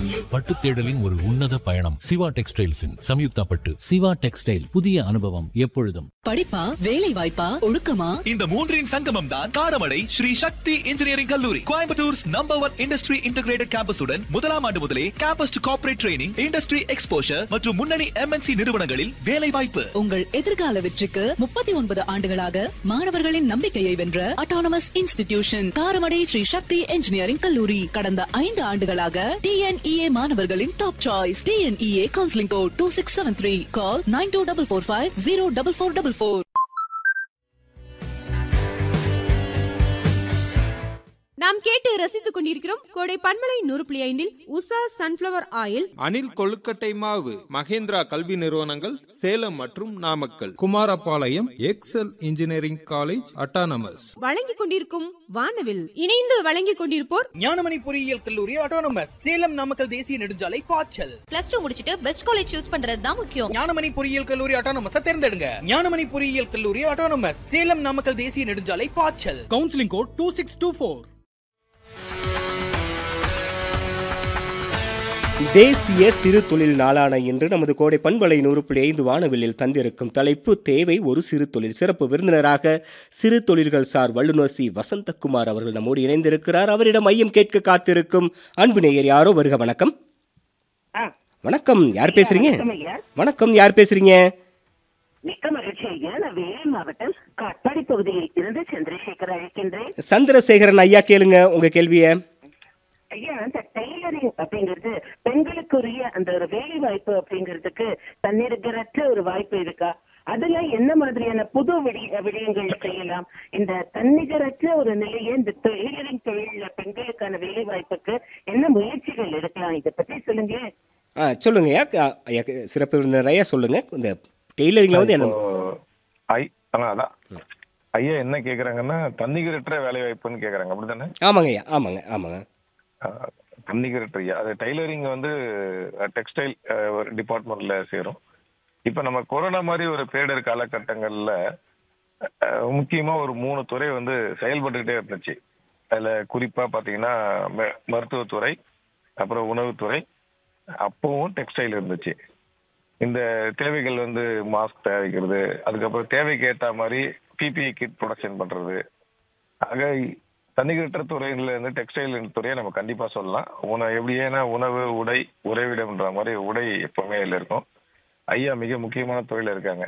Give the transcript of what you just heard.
பட்டு தேடலின் ஒரு உன்னத பயணம் சிவா டெக்ஸ்டைல்ஸின் சம்யுக்தா பட்டு சிவா டெக்ஸ்டைல் புதிய அனுபவம் எப்பொழுதும் படிப்பா வேலை வாய்ப்பா ஒழுக்கமா இந்த மூன்றின் சங்கமம் தான் காரமடை ஸ்ரீ சக்தி இன்ஜினியரிங் கல்லூரி Coimbatore's number one industry integrated கேம்பஸுடன் முதலாம் ஆண்டு முதலே campus to corporate training industry exposure மற்றும் முன்னணி எம்என்சி நிறுவனங்களில் வேலை வாய்ப்பு உங்கள் எதிர்கால வெற்றிக்கு முப்பத்தி ஒன்பது ஆண்டுகளாக மாணவர்களின் நம்பிக்கையை வென்ற autonomous institution Karamadai Shri Sakthi engineering கல்லூரி கடந்த ஐந்து ஆண்டுகளாக டிஎன்இஏ மாணவர்களின் top choice TNEA counselling code two six seven three call nine two double four five zero double four double four நாம் கேட்டு ரசித்துக் கொண்டிருக்கிறோம் கோடை பண்பலை நூறு புள்ளி ஐந்தில் உஷா சன்ஃபிளவர் ஆயில் அணில் கொழுக்கட்டை மாவு மகேந்திரா கல்வி நிறுவனங்கள் சேலம் மற்றும் Namakkal Kumarapalayam Excel engineering college autonomous வழங்கிக் கொண்டிருக்கும் வானவில் இணைந்து வழங்கிக் கொண்டிருப்போர் ஞானமணி பொறியியல் கல்லூரி ஆட்டோனமஸ் சேலம் நாமக்கல் தேசிய நெடுஞ்சாலை பாய்ச்சல் பிளஸ் டூ முடிச்சிட்டு பெஸ்ட் காலேஜ் சூஸ் பண்றது தான் முக்கியம் ஞானமணி பொறியியல் கல்லூரி ஆட்டோனமஸ் தேர்ந்தெடுங்க ஞானமணி பொறியியல் கல்லூரி ஆட்டோனமஸ் சேலம் நாமக்கல் தேசிய நெடுஞ்சாலை பாய்ச்சல் counselling code two six two four தேசிய சிறு தொழில் நாளான இன்று நமது கோடை பண்பலை நூறு புள்ளி ஐந்து வானவில்லில் தந்திருக்கும் தலைப்பு தேவை ஒரு சிறு தொழில் சிறப்பு விருந்தினராக சிறு தொழில்கள் சார் வல்லுநர் சி வசந்தகுமார் அவர்கள் நம்மோடு இணைந்திருக்கிறார் அவரிடம் மையம் கேட்க காத்திருக்கும் அன்பு நேயர் யாரோ வருக வணக்கம் வணக்கம் யார் பேசுறீங்க வணக்கம் யார் பேசுறீங்க மிக்க மகிழ்ச்சி ஐயா நான் வேலூர் மாவட்டம் காட்பாடி பகுதியில் இருந்து சந்திரசேகர் அழைக்கின்றேன் சந்திரசேகரன் ஐயா கேளுங்க உங்க கேள்வியை ஐயா அந்த டெய்லரிங் அப்படிங்கிறது பெண்களுக்குரிய அந்த ஒரு வேலை வாய்ப்பு அப்படிங்கிறதுக்கு தன்னிருக்கிறற்ற ஒரு வாய்ப்பு இருக்கா அதுல என்ன மாதிரியான புது விடி விடயங்கள் செய்யலாம் இந்த தன்னிகரற்ற ஒரு நிலையை இந்த டெய்லரிங் தொழில பெண்களுக்கான வேலை வாய்ப்புக்கு என்ன முயற்சிகள் எடுக்கலாம் இதை பத்தி சொல்லுங்க ஆ சொல்லுங்க ஐயா க- ஐயா சிறப்பு விருந்தினர் ஐயா சொல்லுங்க இந்த டெய்லரிங்ல வந்து என்ன ஐ அதான் அதான் ஐயா என்ன கேக்குறாங்கன்னா தன்னிகரற்ற வேலை வாய்ப்புன்னு கேக்குறாங்க அப்படிதானே ஆமாங்க ஐயா ஆமாங்க ஆமாங்க ஆஹ், தன்னிகரற்ற ஐயா அது டைலரிங் வந்து டெக்ஸ்டைல் டிபார்ட்மெண்ட்ல சேரும் இப்ப நம்ம கொரோனா மாதிரி ஒரு பேரிடர் காலகட்டங்கள்ல அஹ், முக்கியமா ஒரு மூணு துறை வந்து செயல்பட்டுக்கிட்டே இருந்துச்சு அதுல குறிப்பா பாத்தீங்கன்னா ம- மருத்துவத்துறை அப்புறம் உணவுத்துறை அப்பவும் டெக்ஸ்டைல் இருந்துச்சு இந்த தேவைகள் வந்து மாஸ்க் தயாரிக்கிறது அதுக்கப்புறம் தேவைக்கு ஏத்த மாதிரி பிபிஇ கிட் ப்ரொடக்ஷன் பண்றது ஆக தன்னிகரற்ற துறையில இருந்து டெக்ஸ்டைல் துறையை நம்ம கண்டிப்பா சொல்லலாம் உணவு எப்படி ஏன்னா உணவு உடை உறைவிடம்ன்ற மாதிரி உடை எப்பவுமே இதுல இருக்கும் ஐயா மிக முக்கியமான தொழில இருக்காங்க